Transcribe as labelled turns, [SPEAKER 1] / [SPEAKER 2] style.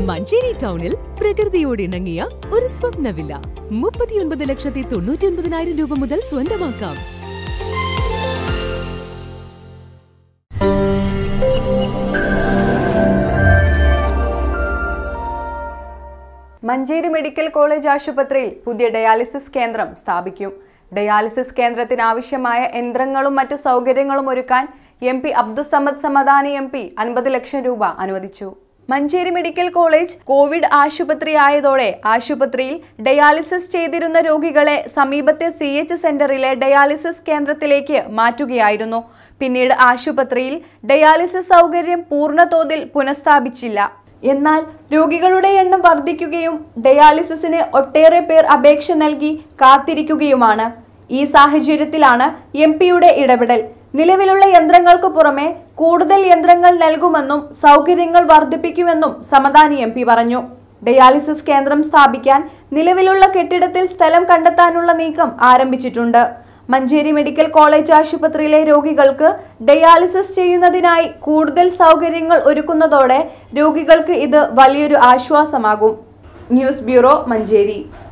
[SPEAKER 1] മഞ്ചേരി ടൗണിൽ പ്രകൃതിയോട് ഇണങ്ങിയ ഒരു സ്വപ്ന വില്ല മുപ്പത്തിയൊൻപത് ലക്ഷത്തി തൊണ്ണൂറ്റി ഒൻപതിനായിരം രൂപ മുതൽ സ്വന്തമാക്കാം
[SPEAKER 2] മഞ്ചേരി മെഡിക്കൽ കോളേജ് ആശുപത്രിയിൽ പുതിയ ഡയാലിസിസ് കേന്ദ്രം സ്ഥാപിക്കും ഡയാലിസിസ് കേന്ദ്രത്തിന് ആവശ്യമായ യന്ത്രങ്ങളും മറ്റു സൗകര്യങ്ങളും ഒരുക്കാൻ M P Abdussamad Samadani M P അൻപത് ലക്ഷം രൂപ അനുവദിച്ചു മഞ്ചേരി മെഡിക്കൽ കോളേജ് കോവിഡ് ആശുപത്രി ആയതോടെ ആശുപത്രിയിൽ ഡയാലിസിസ് ചെയ്തിരുന്ന രോഗികളെ സമീപത്തെ സി എച്ച് സെന്ററിലെ ഡയാലിസിസ് കേന്ദ്രത്തിലേക്ക് മാറ്റുകയായിരുന്നു പിന്നീട് ആശുപത്രിയിൽ ഡയാലിസിസ് സൗകര്യം പൂർണ്ണതോതിൽ പുനഃസ്ഥാപിച്ചില്ല എന്നാൽ രോഗികളുടെ എണ്ണം വർദ്ധിക്കുകയും ഡയാലിസിസിന് ഒട്ടേറെ പേർ അപേക്ഷ നൽകി കാത്തിരിക്കുകയുമാണ് ഈ സാഹചര്യത്തിലാണ് എം പിയുടെ ഇടപെടൽ നിലവിലുള്ള യന്ത്രങ്ങൾക്ക് പുറമെ കൂടുതൽ യന്ത്രങ്ങൾ നൽകുമെന്നും സൗകര്യങ്ങൾ വർദ്ധിപ്പിക്കുമെന്നും സമദാനി എം പറഞ്ഞു ഡയാലിസിസ് കേന്ദ്രം സ്ഥാപിക്കാൻ നിലവിലുള്ള കെട്ടിടത്തിൽ സ്ഥലം കണ്ടെത്താനുള്ള നീക്കം ആരംഭിച്ചിട്ടുണ്ട് മഞ്ചേരി മെഡിക്കൽ കോളേജ് ആശുപത്രിയിലെ രോഗികൾക്ക് ഡയാലിസിസ് ചെയ്യുന്നതിനായി കൂടുതൽ സൗകര്യങ്ങൾ ഒരുക്കുന്നതോടെ രോഗികൾക്ക് ഇത് വലിയൊരു ആശ്വാസമാകും ന്യൂസ് ബ്യൂറോ മഞ്ചേരി